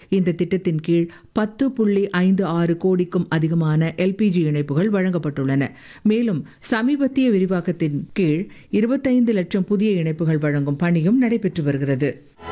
இந்த திட்டத்தின் கீழ் பத்து புள்ளி ஐந்து ஆறு கோடிக்கும் அதிகமான எல்பிஜி இணைப்புகள் வழங்கப்பட்டுள்ளன மேலும் சமீபத்திய விரிவாக்கத்தின் கீழ் இருபத்தைந்து லட்சம் புதிய இணைப்புகள் வழங்கும் பணியும் நடைபெற்று வருகிறது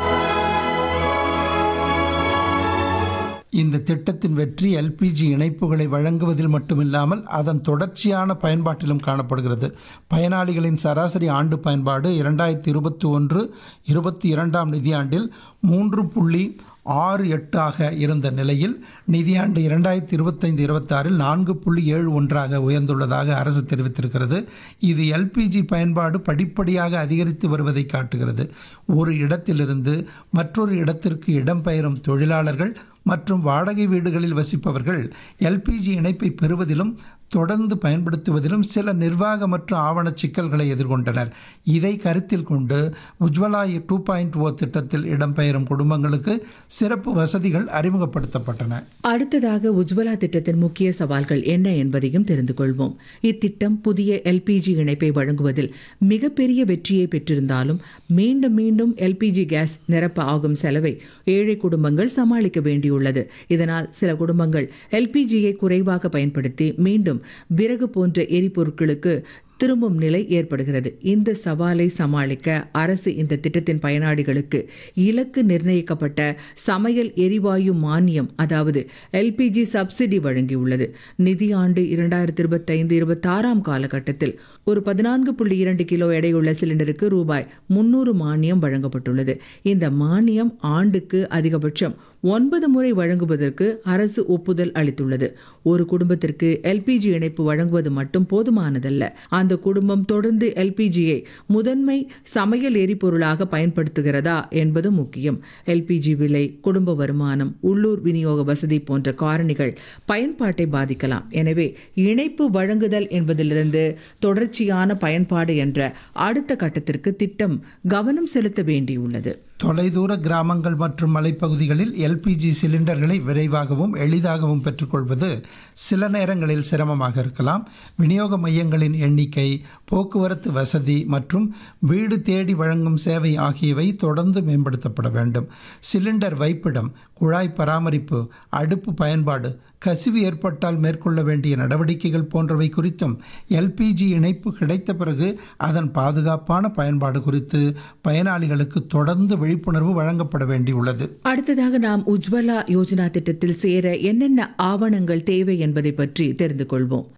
இந்த திட்டத்தின் வெற்றி எல்பிஜி இணைப்புகளை வழங்குவதில் மட்டுமில்லாமல் அதன் தொடர்ச்சியான பயன்பாட்டிலும் காணப்படுகிறது பயனாளிகளின் சராசரி ஆண்டு பயன்பாடு இரண்டாயிரத்தி இருபத்தி ஒன்று இருபத்தி இரண்டாம் நிதியாண்டில் மூன்று புள்ளி ஆறு எட்டாக இருந்த நிலையில் நிதியாண்டு இரண்டாயிரத்தி இருபத்தைந்து இருபத்தாறில் நான்கு புள்ளி ஏழு ஒன்றாக உயர்ந்துள்ளதாக அரசு தெரிவித்திருக்கிறது இது எல்பிஜி பயன்பாடு படிப்படியாக அதிகரித்து வருவதை காட்டுகிறது ஒரு இடத்திலிருந்து மற்றொரு இடத்திற்கு இடம்பெயரும் தொழிலாளர்கள் மற்றும் வாடகை வீடுகளில் வசிப்பவர்கள் எல்பிஜி இணைப்பை பெறுவதிலும் தொடர்ந்து பயன்படுத்துவதிலும் சில நிர்வாக மற்றும் ஆவண சிக்கல்களை எதிர்கொண்டனர் இதை கருத்தில் கொண்டு உஜ்வலா டூ பாயிண்ட் ஓ திட்டத்தில் இடம்பெயரும் குடும்பங்களுக்கு சிறப்பு வசதிகள் அறிமுகப்படுத்தப்பட்டன அடுத்ததாக உஜ்வலா திட்டத்தின் முக்கிய சவால்கள் என்ன என்பதையும் தெரிந்து கொள்வோம் இத்திட்டம் புதிய எல்பிஜி இணைப்பை வழங்குவதில் மிகப்பெரிய வெற்றியை பெற்றிருந்தாலும் மீண்டும் மீண்டும் எல்பிஜி கேஸ் நிரப்ப ஆகும் செலவை ஏழை குடும்பங்கள் சமாளிக்க வேண்டியுள்ளது இதனால் சில குடும்பங்கள் எல்பிஜியை குறைவாக பயன்படுத்தி மீண்டும் விறகு போன்ற எரிபொருட்களுக்கு திரும்பும் நிலை ஏற்படுகிறது இந்த சவாலை சமாளிக்க அரசு இந்த திட்டத்தின் பயனாளிகளுக்கு இலக்கு நிர்ணயிக்கப்பட்ட சமையல் எரிவாயு மானியம் அதாவது எல்பிஜி சப்சிடி வழங்கியுள்ளது நிதியாண்டு இரண்டாயிரத்தி இருபத்தைந்து இருபத்தாறாம் காலகட்டத்தில் ஒரு பதினான்கு புள்ளி இரண்டு கிலோ எடையுள்ள சிலிண்டருக்கு ரூபாய் முன்னூறு மானியம் வழங்கப்பட்டுள்ளது இந்த மானியம் ஆண்டுக்கு அதிகபட்சம் ஒன்பது முறை வழங்குவதற்கு அரசு ஒப்புதல் அளித்துள்ளது ஒரு குடும்பத்திற்கு எல்பிஜி இணைப்பு வழங்குவது மட்டும் போதுமானதல்ல அந்த குடும்பம் தொடர்ந்து எல்பிஜியை முதன்மை சமையல் எரிபொருளாக பயன்படுத்துகிறதா என்பது முக்கியம் எல்பிஜி விலை குடும்ப வருமானம் உள்ளூர் விநியோக வசதி போன்ற காரணிகள் பயன்பாட்டை பாதிக்கலாம் எனவே இணைப்பு வழங்குதல் என்பதிலிருந்து தொடர்ச்சியான பயன்பாடு என்ற அடுத்த கட்டத்திற்கு திட்டம் கவனம் செலுத்த வேண்டியுள்ளது தொலைதூர கிராமங்கள் மற்றும் மலைப்பகுதிகளில் எல்பிஜி சிலிண்டர்களை விரைவாகவும் எளிதாகவும் பெற்றுக்கொள்வது சில நேரங்களில் சிரமமாக இருக்கலாம் விநியோக மையங்களின் எண்ணிக்கை போக்குவரத்து வசதி மற்றும் வீடு தேடி வழங்கும் சேவை ஆகியவை தொடர்ந்து மேம்படுத்தப்பட வேண்டும் சிலிண்டர் வைப்பிடம் குழாய் பராமரிப்பு அடுப்பு பயன்பாடு கசிவு ஏற்பட்டால் மேற்கொள்ள வேண்டிய நடவடிக்கைகள் போன்றவை குறித்தும் எல்பிஜி இணைப்பு கிடைத்த பிறகு அதன் பாதுகாப்பான பயன்பாடு குறித்து பயனாளிகளுக்கு தொடர்ந்து விழிப்புணர்வு வழங்கப்பட வேண்டியுள்ளது அடுத்ததாக நாம் உஜ்வலா யோஜனா திட்டத்தில் சேர என்னென்ன ஆவணங்கள் தேவை என்பதை பற்றி தெரிந்து கொள்வோம்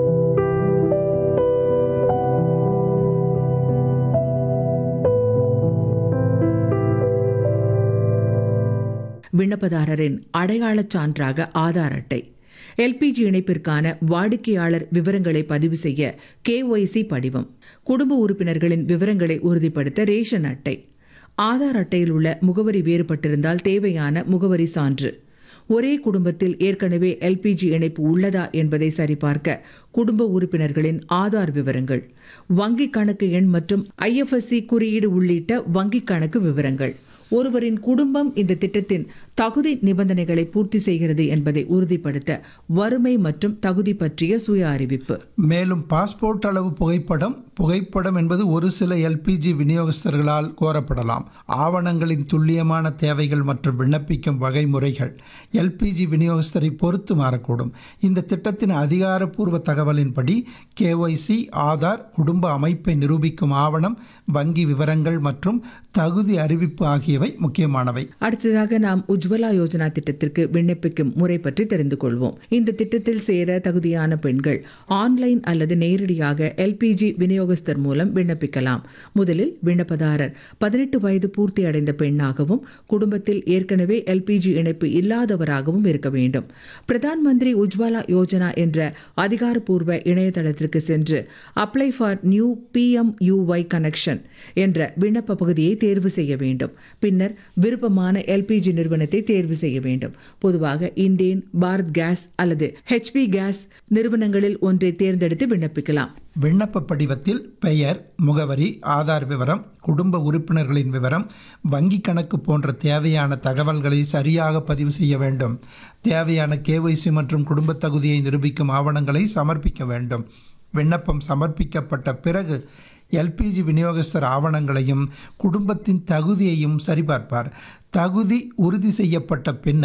விண்ணப்பதாரரின் அடையாளச் சான்றாக ஆதார் அட்டை எல்பிஜி இணைப்பிற்கான வாடிக்கையாளர் விவரங்களை பதிவு செய்ய கேஒய்சி படிவம் குடும்ப உறுப்பினர்களின் விவரங்களை உறுதிப்படுத்த ரேஷன் அட்டை ஆதார் அட்டையில் உள்ள முகவரி வேறுபட்டிருந்தால் தேவையான முகவரி சான்று ஒரே குடும்பத்தில் ஏற்கனவே எல்பிஜி இணைப்பு உள்ளதா என்பதை சரிபார்க்க குடும்ப உறுப்பினர்களின் ஆதார் விவரங்கள் வங்கிக் கணக்கு எண் மற்றும் ஐஎஃப்எஸ்சி குறியீடு உள்ளிட்ட வங்கிக் கணக்கு விவரங்கள் ஒருவரின் குடும்பம் இந்த திட்டத்தின் தகுதி நிபந்தனைகளை பூர்த்தி செய்கிறது என்பதை உறுதிப்படுத்த வறுமை மற்றும் தகுதி பற்றிய சுய அறிவிப்பு மேலும் பாஸ்போர்ட் அளவு புகைப்படம் புகைப்படம் என்பது ஒரு சில எல்பிஜி விநியோகஸ்தர்களால் கோரப்படலாம் ஆவணங்களின் துல்லியமான தேவைகள் மற்றும் விண்ணப்பிக்கும் வகைமுறைகள் எல்பிஜி விநியோகஸ்தரை பொறுத்து மாறக்கூடும் இந்த திட்டத்தின் அதிகாரப்பூர்வ தகவலின்படி கேஒய்சி ஆதார் குடும்ப அமைப்பை நிரூபிக்கும் ஆவணம் வங்கி விவரங்கள் மற்றும் தகுதி அறிவிப்பு ஆகியவை முக்கியமானவை அடுத்ததாக நாம் உஜ்வலா யோஜனா திட்டத்திற்கு விண்ணப்பிக்கும் முறை பற்றி தெரிந்து கொள்வோம் இந்த திட்டத்தில் சேர தகுதியான பெண்கள் ஆன்லைன் அல்லது நேரடியாக எல்பிஜி விநியோகஸ்தர் மூலம் விண்ணப்பிக்கலாம் முதலில் விண்ணப்பதாரர் பதினெட்டு வயது பூர்த்தி அடைந்த பெண்ணாகவும் குடும்பத்தில் ஏற்கனவே எல்பிஜி இணைப்பு இல்லாதவராகவும் இருக்க வேண்டும் பிரதான் மந்திரி உஜ்வாலா யோஜனா என்ற அதிகாரப்பூர்வ இணையதளத்திற்கு சென்று apply for new PM UY connection என்ற விண்ணப்ப பகுதியை தேர்வு செய்ய வேண்டும் பின்னர் விருப்பமான எல்பிஜி நிறுவனத்தை தேர்வு செய்ய வேண்டும் பொதுவாக இண்டேன் பாரத் கேஸ் அல்லது ஹெச்பி கேஸ் நிறுவனங்களில் ஒன்றை தேர்ந்தெடுத்து விண்ணப்பிக்கலாம் விண்ணப்ப படிவத்தில் பெயர் முகவரி ஆதார் விவரம் குடும்ப உறுப்பினர்களின் விவரம் வங்கி கணக்கு போன்ற தேவையான தகவல்களை சரியாக பதிவு செய்ய வேண்டும் தேவையான கேஒய்சி மற்றும் குடும்ப தகுதியை நிரூபிக்கும் ஆவணங்களை சமர்ப்பிக்க வேண்டும் விண்ணப்பம் சமர்ப்பிக்கப்பட்ட பிறகு எல்பிஜி விநியோகஸ்தர் ஆவணங்களையும் குடும்பத்தின் தகுதியையும் சரிபார்ப்பார் தகுதி உறுதி செய்யப்பட்ட பின்னர்